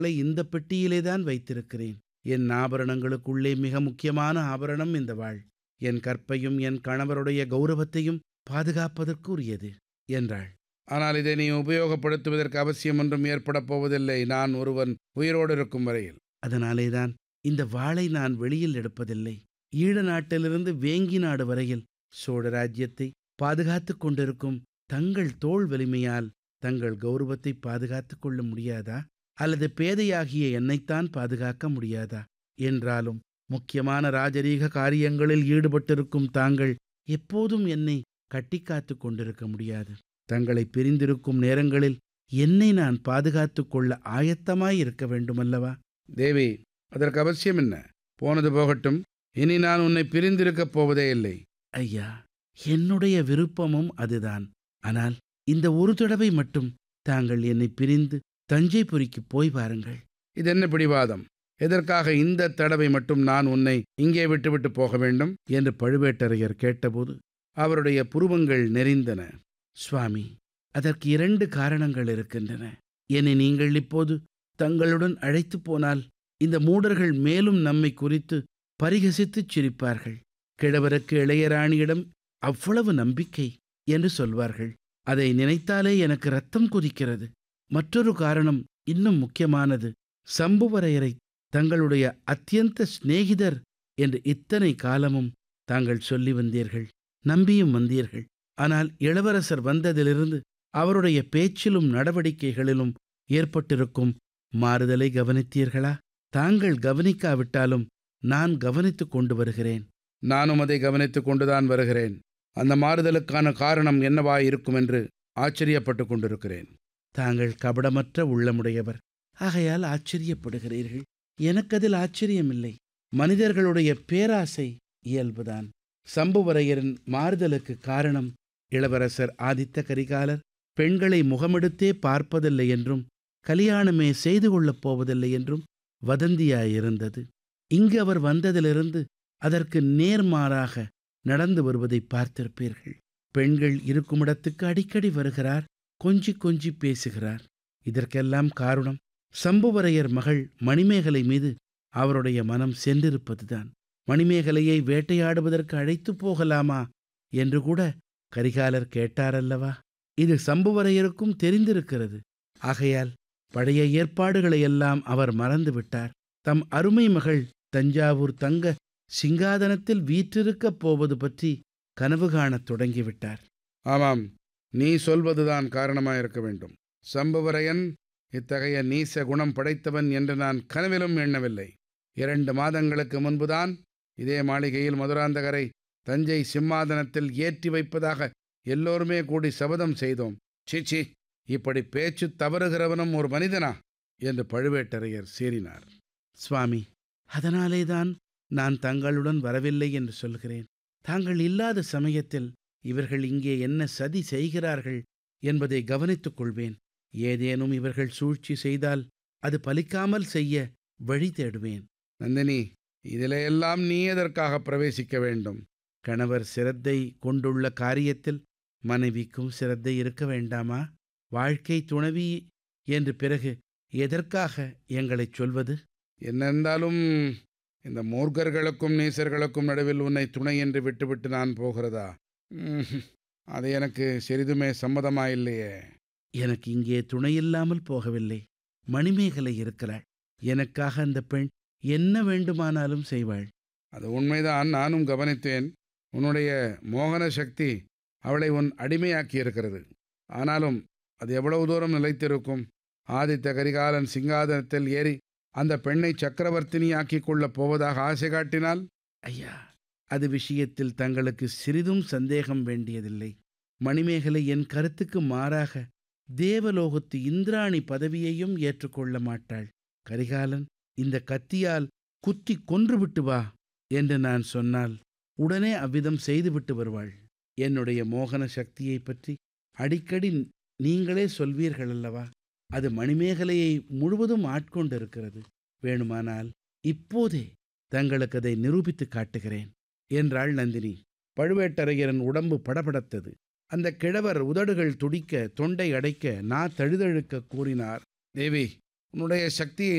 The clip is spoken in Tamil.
ளை இந்த பெட்டியிலேதான் வைத்திருக்கிறேன் என் ஆபரணங்களுக்குள்ளே மிக முக்கியமான ஆபரணம் இந்த வாள் என் கற்பையும் என் கணவருடைய கௌரவத்தையும் பாதுகாப்பதற்கு உரியது என்றாள் ஆனால் இதை நீ உபயோகப்படுத்துவதற்கு அவசியம் ஒன்றும் ஏற்படப் போவதில்லை நான் ஒருவன் உயிரோடு இருக்கும் வரையில் அதனாலேதான் இந்த வாளை நான் வெளியில் எடுப்பதில்லை ஈழ நாட்டிலிருந்து வேங்கி நாடு வரையில் சோழ ராஜ்யத்தை பாதுகாத்துக் கொண்டிருக்கும் தங்கள் தோள் வலிமையால் தங்கள் கௌரவத்தை பாதுகாத்துக் கொள்ள முடியாதா அல்லது பேதையாகிய என்னைத்தான் பாதுகாக்க முடியாதா என்றாலும் முக்கியமான ராஜரீக காரியங்களில் ஈடுபட்டிருக்கும் தாங்கள் எப்போதும் என்னை கட்டிக்காத்துக் கொண்டிருக்க முடியாது தங்களை பிரிந்திருக்கும் நேரங்களில் என்னை நான் பாதுகாத்துக் கொள்ள ஆயத்தமாய் இருக்க வேண்டுமல்லவா தேவி அதற்கு அவசியம் என்ன போனது போகட்டும் இனி நான் உன்னை பிரிந்திருக்கப் போவதே இல்லை ஐயா என்னுடைய விருப்பமும் அதுதான் ஆனால் இந்த ஒரு தடவை மட்டும் தாங்கள் என்னை பிரிந்து தஞ்சைபுரிக்கு போய் பாருங்கள் இது என்ன பிடிவாதம் எதற்காக இந்த தடவை மட்டும் நான் உன்னை இங்கே விட்டுவிட்டு போக வேண்டும் என்று பழுவேட்டரையர் கேட்டபோது அவருடைய புருவங்கள் நெறிந்தன சுவாமி அதற்கு இரண்டு காரணங்கள் இருக்கின்றன என்னை நீங்கள் இப்போது தங்களுடன் அழைத்து போனால் இந்த மூடர்கள் மேலும் நம்மை குறித்து பரிகசித்துச் சிரிப்பார்கள் கிழவருக்கு இளையராணியிடம் அவ்வளவு நம்பிக்கை என்று சொல்வார்கள் அதை நினைத்தாலே எனக்கு ரத்தம் கொதிக்கிறது மற்றொரு காரணம் இன்னும் முக்கியமானது சம்புவரையரை தங்களுடைய அத்தியந்த சிநேகிதர் என்று இத்தனை காலமும் தாங்கள் சொல்லி வந்தீர்கள் நம்பியும் வந்தீர்கள் ஆனால் இளவரசர் வந்ததிலிருந்து அவருடைய பேச்சிலும் நடவடிக்கைகளிலும் ஏற்பட்டிருக்கும் மாறுதலை கவனித்தீர்களா தாங்கள் கவனிக்காவிட்டாலும் நான் கவனித்துக் கொண்டு வருகிறேன் நானும் அதை கவனித்துக் கொண்டுதான் வருகிறேன் அந்த மாறுதலுக்கான காரணம் என்னவாயிருக்கும் என்று ஆச்சரியப்பட்டு கொண்டிருக்கிறேன் தாங்கள் கபடமற்ற உள்ளமுடையவர் ஆகையால் ஆச்சரியப்படுகிறீர்கள் எனக்கு அதில் ஆச்சரியமில்லை மனிதர்களுடைய பேராசை இயல்புதான் சம்புவரையரின் மாறுதலுக்கு காரணம் இளவரசர் ஆதித்த கரிகாலர் பெண்களை முகமெடுத்தே பார்ப்பதில்லை என்றும் கல்யாணமே செய்து கொள்ளப் போவதில்லை என்றும் வதந்தியாயிருந்தது இங்கு அவர் வந்ததிலிருந்து அதற்கு நேர்மாறாக நடந்து வருவதை பார்த்திருப்பீர்கள் பெண்கள் இருக்குமிடத்துக்கு அடிக்கடி வருகிறார் கொஞ்சி கொஞ்சி பேசுகிறார் இதற்கெல்லாம் காரணம் சம்புவரையர் மகள் மணிமேகலை மீது அவருடைய மனம் சென்றிருப்பதுதான் மணிமேகலையை வேட்டையாடுவதற்கு அழைத்து போகலாமா என்று கூட கரிகாலர் கேட்டாரல்லவா இது சம்புவரையருக்கும் தெரிந்திருக்கிறது ஆகையால் பழைய ஏற்பாடுகளையெல்லாம் அவர் மறந்துவிட்டார் தம் அருமை மகள் தஞ்சாவூர் தங்க சிங்காதனத்தில் வீற்றிருக்கப் போவது பற்றி கனவு காணத் தொடங்கிவிட்டார் ஆமாம் நீ சொல்வதுதான் காரணமாயிருக்க வேண்டும் சம்புவரையன் இத்தகைய நீச குணம் படைத்தவன் என்று நான் கனவிலும் எண்ணவில்லை இரண்டு மாதங்களுக்கு முன்புதான் இதே மாளிகையில் மதுராந்தகரை தஞ்சை சிம்மாதனத்தில் ஏற்றி வைப்பதாக எல்லோருமே கூடி சபதம் செய்தோம் சீச்சி இப்படி பேச்சு தவறுகிறவனும் ஒரு மனிதனா என்று பழுவேட்டரையர் சீறினார் சுவாமி அதனாலேதான் நான் தங்களுடன் வரவில்லை என்று சொல்கிறேன் தாங்கள் இல்லாத சமயத்தில் இவர்கள் இங்கே என்ன சதி செய்கிறார்கள் என்பதை கவனித்துக் கொள்வேன் ஏதேனும் இவர்கள் சூழ்ச்சி செய்தால் அது பலிக்காமல் செய்ய வழி தேடுவேன் நந்தினி இதிலையெல்லாம் நீ எதற்காக பிரவேசிக்க வேண்டும் கணவர் சிரத்தை கொண்டுள்ள காரியத்தில் மனைவிக்கும் சிரத்தை இருக்க வேண்டாமா வாழ்க்கை துணவி என்று பிறகு எதற்காக எங்களைச் சொல்வது என்னென்றாலும் இந்த மூர்க்கர்களுக்கும் நீசர்களுக்கும் நடுவில் உன்னை துணை என்று விட்டுவிட்டு நான் போகிறதா ம்ஹும். அது எனக்கு சிறிதுமே சம்மதமாயில்லையே எனக்கு இங்கே துணையில்லாமல் போகவில்லை மணிமேகலை இருக்கிறாள் எனக்காக அந்த பெண் என்ன வேண்டுமானாலும் செய்வாள் அது உண்மைதான் நானும் கவனித்தேன் உன்னுடைய மோகன சக்தி அவளை உன் அடிமையாக்கி இருக்கிறது ஆனாலும் அது எவ்வளவு தூரம் நிலைத்திருக்கும் ஆதித்த கரிகாலன் சிங்காதனத்தில் ஏறி அந்த பெண்ணை சக்கரவர்த்தினியாக்கிக் கொள்ளப் போவதாக ஆசை காட்டினால் ஐயா அது விஷயத்தில் தங்களுக்கு சிறிதும் சந்தேகம் வேண்டியதில்லை மணிமேகலை என் கருத்துக்கு மாறாக தேவலோகத்து இந்திராணி பதவியையும் ஏற்றுக்கொள்ள மாட்டாள் கரிகாலன் இந்த கத்தியால் குத்தி கொன்றுவிட்டு வா என்று நான் சொன்னால் உடனே அவ்விதம் செய்துவிட்டு வருவாள் என்னுடைய மோகன சக்தியை பற்றி அடிக்கடி நீங்களே சொல்வீர்கள் அல்லவா அது மணிமேகலையை முழுவதும் ஆட்கொண்டிருக்கிறது வேணுமானால் இப்போதே தங்களுக்கு அதை நிரூபித்து காட்டுகிறேன் என்றாள் நந்தினி பழுவேட்டரையரின் உடம்பு படபடத்தது அந்த கிழவர் உதடுகள் துடிக்க தொண்டை அடைக்க நா தழுதழுக்க கூறினார் தேவி உன்னுடைய சக்தியை